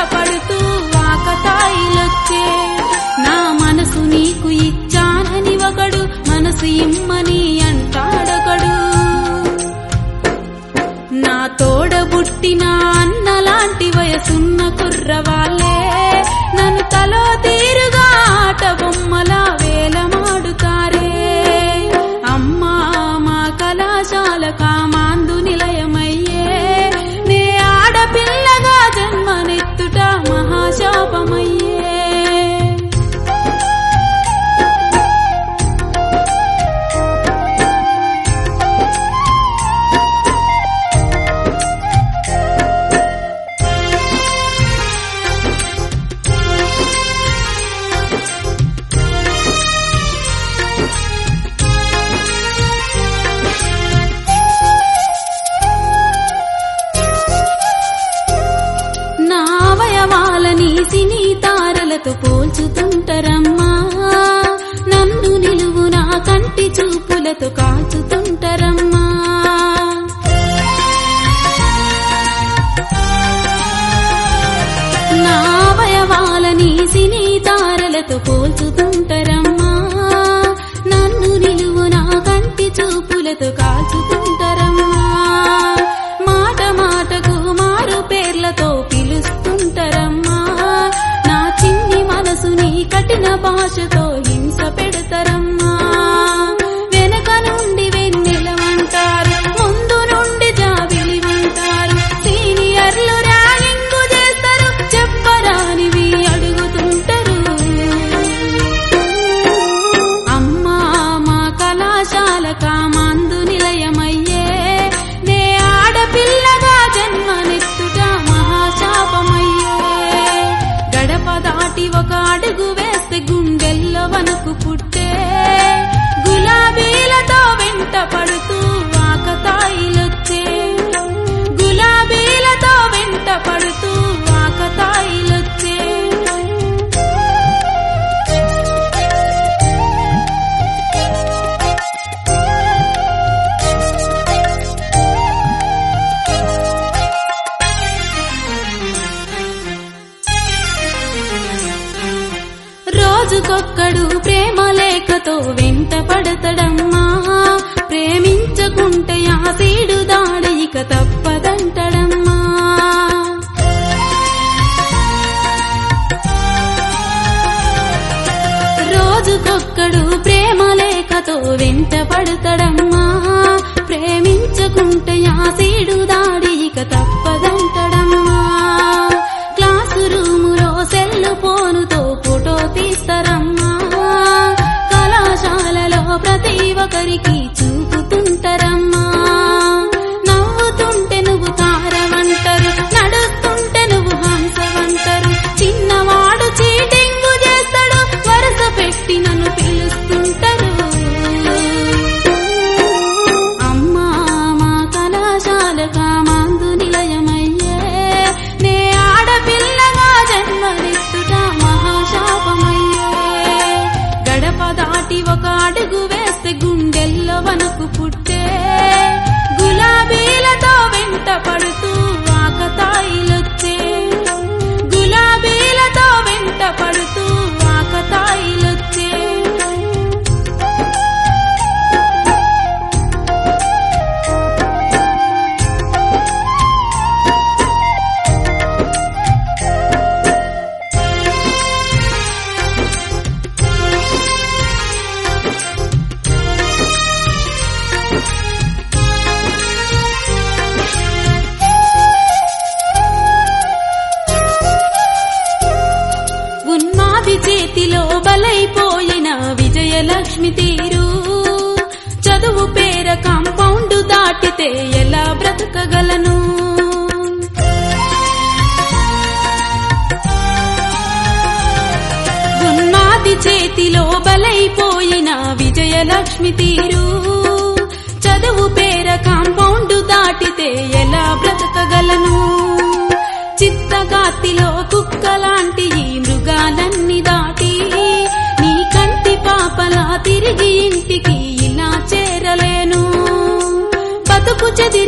పడుతూ ఆకతాయిలొచ్చే నా మనసు నీకు ఇచ్చానని ఒకడు మనసు ఇమ్మని అంటాడొకడు నా తోడబుట్టిన అన్నలాంటి వయసున్న కుర్రవాళ్ళే నన్ను తలో తీరుగా ఆట బొమ్మలా వేలమాడుతారే అమ్మా మా కళాశాల కామాందు నిలయమయ్యే నే ఆడపిల్లగా జన్మనెత్తుట మహాశాపమయ్యే నా అవయవాలని సినీ తారలతో పోల్చుతుంటరమ్మా నన్ను నిలువు నా కంటి చూపులతో కాల్చుతుంటరమ్మా నా అవయవాలని సినీ తారలతో పోల్చుతుంటరమ్మా నన్ను నిలువు నా కంటి చూపులతో కాల్చుతుంటరమ్మా మాట మాటకు మారు పేర్లతో పిలుస్తుంటరమ్మా నా చిన్ని మనసుని కఠిన భాషతో హింస పెడతారమ్మా వెనక నుండి వెన్నెలమంటారు ముందు నుండి జాబిలిమంటారు సీనియర్లు ర్యాగింగు చేస్తారు చెప్పరానివి అడుగుతుంటారు అమ్మా మా కళాశాల కామాందు నిలయమయ్యే నే ఆడపిల్లగా జన్మనెత్తుట మహాశాపమయ్యే గడప దాటి ఒక అడుగు వేస్తే గుండెల్లో వణుకు పుట్టే గులాబీలతో వెంట పడుతూ ఆకతాయిలొచ్చే గులాబీలతో వెంట పడుతూ ఆకతాయిలొచ్చే రోజుకొక్కడు ప్రేమ లేఖతో వెంట పడతడమ్మా ప్రేమించకుంటే ఆ సీడు దాడి ఇక తప్పదంటడమ్మా రోజుకొక్కడు ప్రేమ లేఖతో వెంట పడతడమ్మా ప్రేమించకుంటే ఆ సీడు దాడి ఇక తప్పదంటడమ్మా క్లాసు రూములో సెల్లు ఫోనుతో ఫోటో తీస్తారమ్మా కళాశాలలో ప్రతి ఒక్కరికి చూపుతుంటారమ్మా నవ్వుతుంటే నువ్వు తారవంటారు నడుస్తుంటే నువ్వు హంసవంటారు చిన్నవాడు చీటింగు చేస్తాడు వరుస పెట్టి నన్ను పిలుస్తుంటారు అమ్మా మా కళాశాల కామాందు నిలయమయ్యే నే ఆడపిల్లగా జన్మనెత్తుట మహాశాపమయ్యే గడప దాటి ఒక అడుగు వేస్తే గుండెల్లో వణుకు పుట్టే గులాబీలతో వెంట పడుతూ ఆకతాయిలొచ్చే గులాబీలతో వెంట పడుతూ ఆకతాయిలొచ్చే ఉన్మాది చేతిలో బలైపోయిన విజయలక్ష్మి తీరు చదువు పేర కాంపౌండ్ దాటితే ఎలా బ్రతకగలను ఉన్మాది చేతిలో బలైపోయిన విజయలక్ష్మి తీరు చదువు పేర కాంపౌండ్ దాటితే ఎలా బ్రతకగలను చిత్తగాతిలో కుక్కలాంటి ఈ మృగాలన్నీ దాటి నీ కంటి పాపలా తిరిగి ఇంటికి ఇలా చేరలేను బతుకు చెది